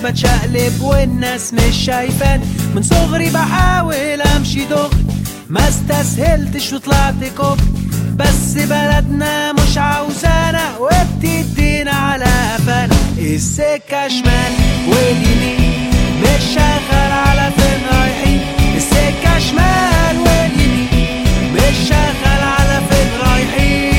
بتشقلب والناس مش شايفان من صغري بحاول امشي دغري ما استسهلتش وطلعت كوبري بس بلدنا مش عاوزانا وبتدينا على قفانا السكة شمال واليمين مش شغال على فين رايحين السكة شمال واليمين مش شغال على فين رايحين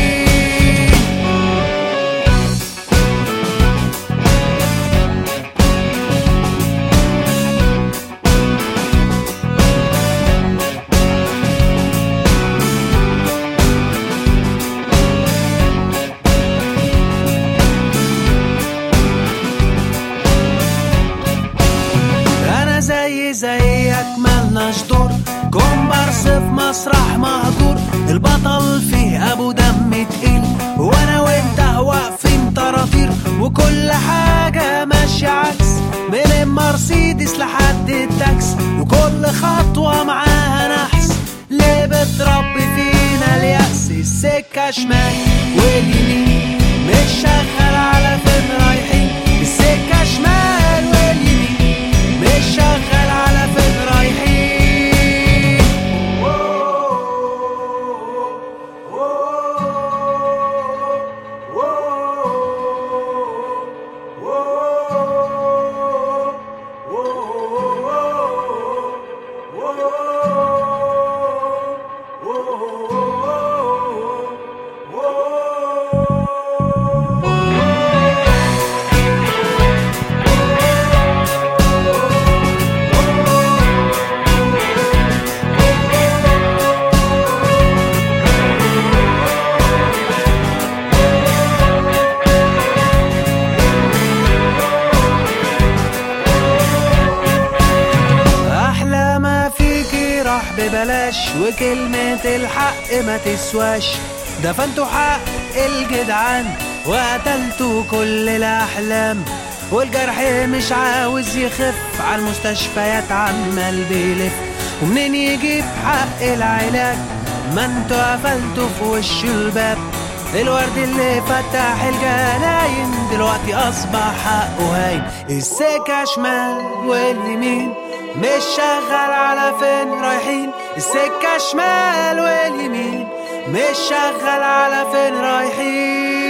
انا زي زيك ملناش دور كومبارس في مسرح مهجور البطل فيه ابو دم تقيل وانا وانت واقفين طراطير وكل حاجة ماشية عكس من المرسيدس لحد التاكس وكل خطوة معاها نحس ليه بتربي فينا اليأس السكة شمال واليمين مش شغال على فين رايحين السكة شمال واليمين مش شغال على فين رايحين احلى ما فيكي راح ببلاش وكلمة الحق ما تسواش دفنتوا حق الجدعان وقتلتوا كل الاحلام والجرح مش عاوز يخف على المستشفيات عمال بيلف ومنين يجيب حق العلاج ما انتوا قفلتوا في وش الباب الورد اللي فتح الجناين دلوقتي اصبح حقه هاين السكة شمال واليمين مش شغال على فين رايحين السكة شمال واليمين مش شغال على فين رايحين